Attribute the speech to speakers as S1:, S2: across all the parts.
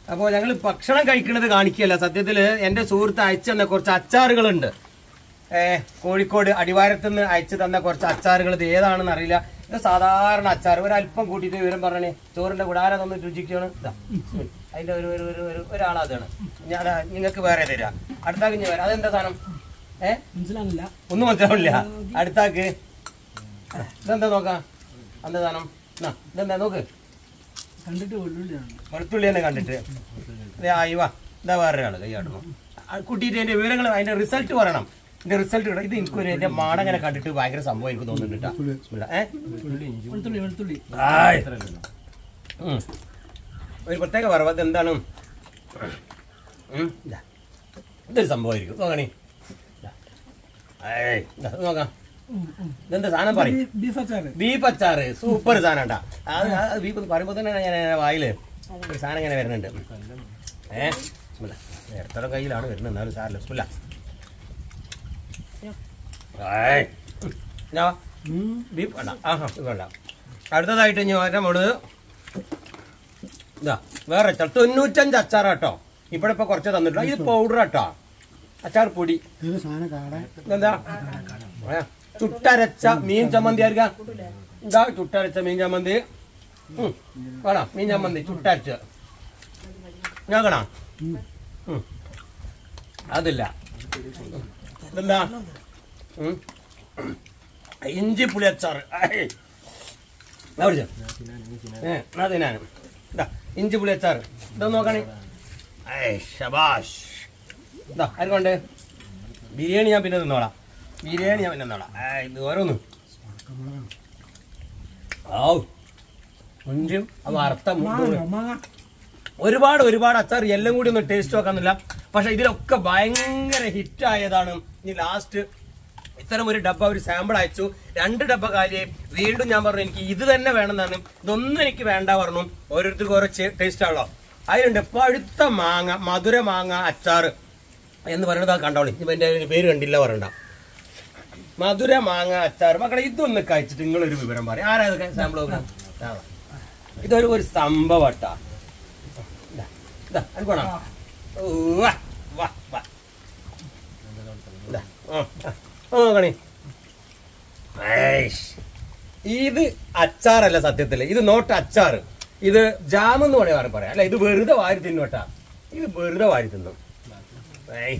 S1: അപ്പോൾ ഞങ്ങൾ ഭക്ഷണം കഴിക്കുന്നത് കാണിക്കുകയല്ല സത്യത്തിൽ എൻ്റെ സുഹൃത്ത് അയച്ചു തന്ന കുറച്ച് അച്ചാറുകളുണ്ട് ഏ, കോഴിക്കോട് അടിവാരത്ത് നിന്ന് അയച്ചു തന്ന കുറച്ച് അച്ചാറുകൾ ഇത് ഏതാണെന്ന് അറിയില്ല ഇത് സാധാരണ അച്ചാർ ഒരല്പം കൂട്ടിയിട്ട് വിവരം പറഞ്ഞേ ചോറിന്റെ കൂടെ ആരാ തന്നിട്ട് രുചിക്കാണ് ഇതാ അതിന്റെ ഒരു ഒരു ഒരു ഒരു ഒരാളതാണ് ഞാൻ നിങ്ങൾക്ക് വേറെ തരാം അടുത്താക്ക് ഞാൻ വരാം അതെന്താ സാധനം ഏ
S2: മനസ്സിലാവില്ല
S1: ഒന്നും മനസ്സിലാവില്ല അടുത്താക്ക് ഇതെന്താ നോക്കാം എന്താ സാധനം എന്നാ ഇതെന്താ നോക്ക്
S2: കണ്ടിട്ട് വെള്ളുള്ളിയാണ്
S1: വെളുത്തുള്ളി തന്നെ കണ്ടിട്ട് ദേ ആയി വാ ഇതാ വേറെ ആള് കൈയാട്ടണം കുട്ടിയിട്ട് അതിന്റെ വിവരങ്ങൾ അതിന്റെ റിസൾട്ട് പറയണം ഇതിന്റെ റിസൾട്ട് ഇത് എനിക്കൊരു എന്റെ മാടങ്ങനെ കണ്ടിട്ട് ഭയങ്കര സംഭവം എനിക്ക് തോന്നുന്നുണ്ട് കേട്ടോ ഏഹ്
S2: വെളുത്തുള്ളി വെളുത്തുള്ളി
S1: ആയ്. ഉം. ഒരു പ്രത്യേക പറവ് അത് എന്താണ് ഉം. ഇതാ. ഇതൊരു സംഭവമായിരിക്കും നോക്കണേ ഇതാ. ഏയ്. ഇതാ, ഇത് നോക്കാം ഇതെന്താ സാധനം പറയും
S2: ബീഫ് അച്ചാറ്
S1: ബീഫ് അച്ചാറ് സൂപ്പർ സാധനം കേട്ടാ അത് അത് ബീഫ് എന്ന് പറയുമ്പോൾ തന്നെ ഞാൻ വായില് ഒരു സാധനം ഇങ്ങനെ വരുന്നുണ്ട് ഏ ബിസ്മില്ലാ. നേരത്തെ കയ്യിലാണ് വരുന്നത് എന്നാലും സാറില്ല ബിസ്മില്ലാ. ഏയ്. ഞാ ബീഫ് വേണ്ട ആഹാ ഇത് വേണ്ട അടുത്തതായിട്ട് ഇനി വരാൻ പോണത് ഇതാ വേറെ അച്ചാർ തൊണ്ണൂറ്റഞ്ച് അച്ചാർ കേട്ടോ ഇവിടെ ഇപ്പൊ കുറച്ച് തന്നിട്ടുണ്ട് ഇത് പൗഡർ കേട്ടോ അച്ചാർ പൊടി
S2: ഇത് സാധനം കാട
S1: എന്താ ഏ, ചുട്ടരച്ച മീൻ ചമ്മന്തി ആയിരിക്കാം ഇതാ ചുട്ടരച്ച മീൻ ചമ്മന്തി ഉം, വേണം മീൻ ചമ്മന്തി ചുട്ടരച്ച ഞാക്കണ അതില്ല ഇതെന്താ ഉം. ഇഞ്ചി പുളി അച്ചാറ് ഏയ്. ദാ പിടിച്ചോ. ഏ, എന്നാ തിന്നാനും ഇതാ ഇഞ്ചി പുളി അച്ചാറ് ഇതൊന്ന് നോക്കണേ ഏയ് ശബാഷ് ഇതാ ആർക്കുണ്ട് ബിരിയാണി ഞാൻ പിന്നെ തിന്നോളാം ബിരിയാണി ഞാൻ പിന്നെ തിന്നോളാം ആ ഇത് ഓരോന്ന് ഔ കൊഞ്ചും അത് വറുത്ത മുട്ട
S2: മാങ്ങ
S1: ഒരുപാട് ഒരുപാട് അച്ചാർ എല്ലാം കൂടി ഒന്ന് ടേസ്റ്റ് നോക്കാന്നില്ല പക്ഷെ ഇതിലൊക്കെ ഭയങ്കര ഹിറ്റ് ആയതാണ് ഇനി ലാസ്റ്റ് ഇത്തരം ഒരു ഡബ്ബ ഒരു സാമ്പിൾ അയച്ചു രണ്ട് ഡബ്ബ കാര്യം വീണ്ടും ഞാൻ പറഞ്ഞു എനിക്ക് ഇത് തന്നെ വേണമെന്നാണ് ഇതൊന്നും എനിക്ക് വേണ്ട പറഞ്ഞു ഓരോരുത്തർക്കും ഓരോ ടേസ്റ്റ് ആണല്ലോ അതിലുണ്ട് പഴുത്ത മാങ്ങ മധുര മാങ്ങ അച്ചാർ എന്ന് പറയുന്നത് അത് കണ്ടോളി ഇപ്പൊ എന്റെ പേര് കണ്ടില്ല പറയണ്ട മധുര മാങ്ങ അച്ചാർ മക്കളെ ഇതൊന്ന് കഴിച്ചിട്ട് നിങ്ങളൊരു വിവരം പറയും ആരാ ഇതൊക്കെ സാമ്പിൾ ഇതൊരു ഒരു സംഭവട്ടാ ഇതാ, ഇതാ, അനക്കോണോ? ഓ, വാ, വാ, വാ. ഇതാ, ആ, ആ, ആ, നോക്കണേ. ഏയ്ഷ്. ഇത് അച്ചാറല്ല സത്യത്തില് ഇത് നോട്ട് അച്ചാറ് ഇത് ജാം എന്ന് വേണേ പറയാം അല്ല ഇത് വെറുതെ വാരി തിന്നോട്ടാ ഇത് വെറുതെ വാരി തിന്നും ഏയ്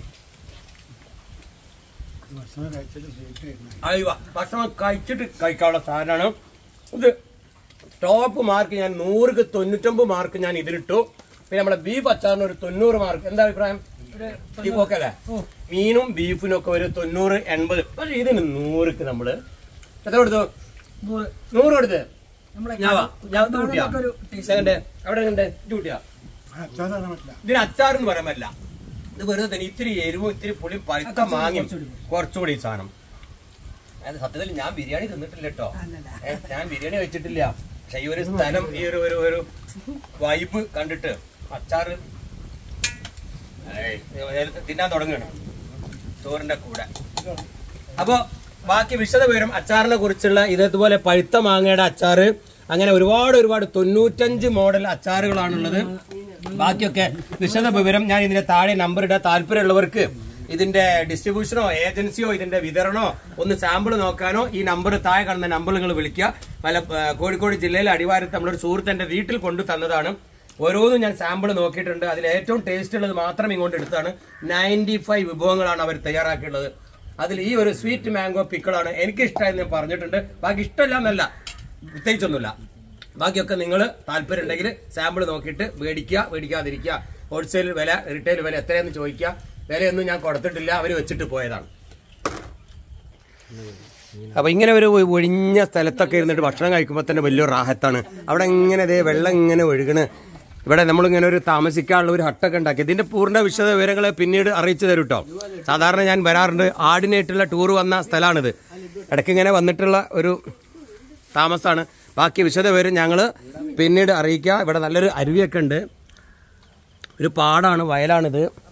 S2: ഭക്ഷണം കഴിച്ചിട്ട് സ്വീറ്റ്
S1: അയ്യോ ഭക്ഷണം കഴിച്ചിട്ട് കഴിക്കാനുള്ള സാധനമാണ് ഇത് ടോപ്പ് മാർക്ക് ഞാൻ നൂറുക്ക് തൊണ്ണൂറ്റൊമ്പത് മാർക്ക് ഞാൻ ഇതിലിട്ടു പിന്നെ നമ്മുടെ ബീഫ് അച്ചാറിന് ഒരു തൊണ്ണൂറ് മാർക്ക് എന്താ അഭിപ്രായം ബീഫ് ഒക്കെ അല്ലേ മീനും ബീഫിനും ഒക്കെ ഒരു തൊണ്ണൂറ് എൺപത് പക്ഷെ ഇതിന് നൂറുക്ക് നമ്മള് എത്ര കൊടുത്തു
S2: നൂറ്
S1: നൂറ് കൊടുത്ത്
S2: നമ്മുടെ
S1: ഞാൻ വാ. ഞാൻ ഇത് കൂട്ടിയാ
S2: ഒരു taste.
S1: സെക്കൻഡ് അവിടെ ഉണ്ട് ഇത് കൂട്ടിയാ
S2: അച്ചാറാണ് പറ്റില്ല
S1: ഇതിന് അച്ചാറെന്ന് പറയാൻ പറ്റില്ല ഇത് വെറുതെ തന്നെ ഇത്തിരി എരിവും ഇത്തിരി പുളിയും പഴുത്ത മാങ്ങയും കുറച്ചുകൂടി ഈ സാധനം അത് സത്യത്തിൽ ഞാൻ ബിരിയാണി തിന്നിട്ടില്ല കേട്ടോ ഏ, ഞാൻ ബിരിയാണി വെച്ചിട്ടില്ല പക്ഷെ ഈ ഒരു സ്ഥലം ഈ ഒരു ഒരു ഒരു വൈബ് കണ്ടിട്ട് അച്ചാറ് ഏയ്, ഇത് തിന്നാൻ തുടങ്ങണം ചോറിന്റെ കൂടെ അപ്പോ ബാക്കി വിശദ വിവരം അച്ചാറിനെ കുറിച്ചുള്ള ഇതേപോലെ പഴുത്ത മാങ്ങയുടെ അച്ചാറ് അങ്ങനെ ഒരുപാട് ഒരുപാട് തൊണ്ണൂറ്റഞ്ച് മോഡൽ അച്ചാറുകളാണുള്ളത് ബാക്കിയൊക്കെ വിശദ വിവരം ഞാൻ ഇതിന്റെ താഴെ നമ്പർ ഇടാൻ താല്പര്യമുള്ളവർക്ക് ഇതിന്റെ ഡിസ്ട്രിബ്യൂഷനോ ഏജൻസിയോ ഇതിന്റെ വിതരണോ ഒന്ന് സാമ്പിൾ നോക്കാനോ ഈ നമ്പർ താഴെ കാണുന്ന നമ്പർ നിങ്ങൾ വിളിക്കുക പല ആ, കോഴിക്കോട് ജില്ലയിലെ അടിവാരത്ത് നമ്മളൊരു സുഹൃത്ത് എന്റെ വീട്ടിൽ കൊണ്ടു തന്നതാണ് ഓരോന്നും ഞാൻ സാമ്പിൾ നോക്കിയിട്ടുണ്ട് അതിൽ ഏറ്റവും ടേസ്റ്റ് ഉള്ളത് മാത്രം ഇങ്ങോട്ട് എടുത്താണ് നയൻറ്റി ഫൈവ് വിഭവങ്ങളാണ് അവർ തയ്യാറാക്കിയുള്ളത് അതിൽ ഈ ഒരു സ്വീറ്റ് മാംഗോ പിക്കിളാണ് എനിക്ക് ഇഷ്ടമായെന്ന് ഞാൻ പറഞ്ഞിട്ടുണ്ട് ബാക്കി ഇഷ്ടമില്ല എന്നല്ല പ്രത്യേകിച്ചൊന്നുമില്ല ബാക്കിയൊക്കെ നിങ്ങൾ താല്പര്യം ഉണ്ടെങ്കിൽ സാമ്പിൾ നോക്കിയിട്ട് മേടിക്കുക മേടിക്കാതിരിക്കുക ഹോൾസെയിൽ വില റീറ്റെയിൽ വില എത്രയെന്ന് ചോദിക്കുക വിലയൊന്നും ഞാൻ കൊടുത്തിട്ടില്ല അവർ വെച്ചിട്ട് പോയതാണ് അപ്പൊ ഇങ്ങനെ ഒരു ഒഴിഞ്ഞ സ്ഥലത്തൊക്കെ ഇരുന്നിട്ട് ഭക്ഷണം കഴിക്കുമ്പോൾ തന്നെ വലിയൊരു റാഹത്താണ് അവിടെ ഇങ്ങനെ ദേ വെള്ളം ഇങ്ങനെ ഒഴുകണ് ഇവിടെ നമ്മളിങ്ങനെ ഒരു താമസിക്കാനുള്ള ഒരു ഹട്ടൊക്കെ ഉണ്ടാക്കി ഇതിന്റെ പൂർണ്ണ വിശദ വിവരങ്ങൾ പിന്നീട് അറിയിച്ചു തരും കേട്ടോ സാധാരണ ഞാൻ വരാറുണ്ട് ആടിനായിട്ടുള്ള ടൂർ വന്ന സ്ഥലമാണിത് ഇടയ്ക്ക് ഇങ്ങനെ വന്നിട്ടുള്ള ഒരു താമസമാണ് ബാക്കി വിശദ വിവരം ഞങ്ങൾ പിന്നീട് അറിയിക്കുക ഇവിടെ നല്ലൊരു അരുവിയൊക്കെ ഉണ്ട് ഒരു പാടാണ് വയലാണിത്